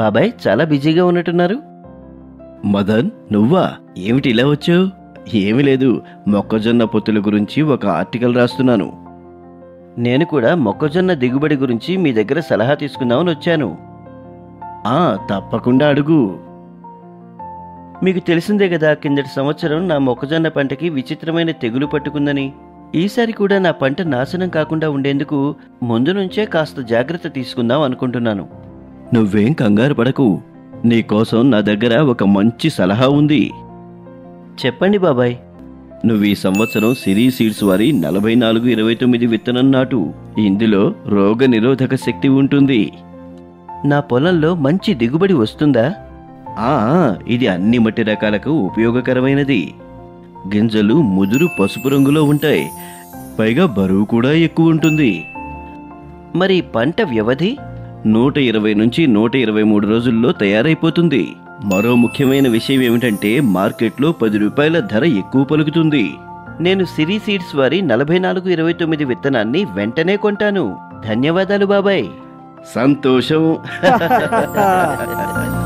బాబాయ్ చాలా బిజీగా ఉన్నట్టున్నారు మదన్ నువ్వా ఏమిటి ఇలా వచ్చావు ఏమీ లేదు మొక్కజొన్న పొత్తుల గురించి ఒక ఆర్టికల్ రాస్తున్నాను నేను కూడా మొక్కజొన్న దిగుబడి గురించి మీ దగ్గర సలహా తీసుకుందామని వచ్చాను ఆ తప్పకుండా అడుగు మీకు తెలిసిందే కదా కిందటి సంవత్సరం నా మొక్కజొన్న పంటకి విచిత్రమైన తెగులు పట్టుకుందని ఈసారి కూడా నా పంట నాశనం కాకుండా ఉండేందుకు ముందు నుంచే కాస్త జాగ్రత్త తీసుకుందాం అనుకుంటున్నాను నువ్వేం కంగారు పడకు నీకోసం నా దగ్గర ఒక మంచి సలహా ఉంది చెప్పండి బాబాయ్ నువ్వు ఈ సంవత్సరం సిరీ సీడ్స్ వారి నలభై నాలుగు ఇరవై తొమ్మిది విత్తనం నాటు ఇందులో రోగ నిరోధక శక్తి ఉంటుంది నా పొలంలో మంచి దిగుబడి వస్తుందా ఆ ఇది అన్ని మట్టి రకాలకు ఉపయోగకరమైనది గింజలు ముదురు పసుపు రంగులో ఉంటాయి పైగా బరువు కూడా ఎక్కువ ఉంటుంది మరి పంట వ్యవధి నూట ఇరవై నుంచి నూట ఇరవై మూడు రోజుల్లో తయారైపోతుంది మరో ముఖ్యమైన విషయం ఏమిటంటే మార్కెట్లో పది రూపాయల ధర ఎక్కువ పలుకుతుంది నేను సిరీ సీడ్స్ వారి నలభై నాలుగు ఇరవై తొమ్మిది విత్తనాన్ని వెంటనే కొంటాను ధన్యవాదాలు బాబాయ్ సంతోషం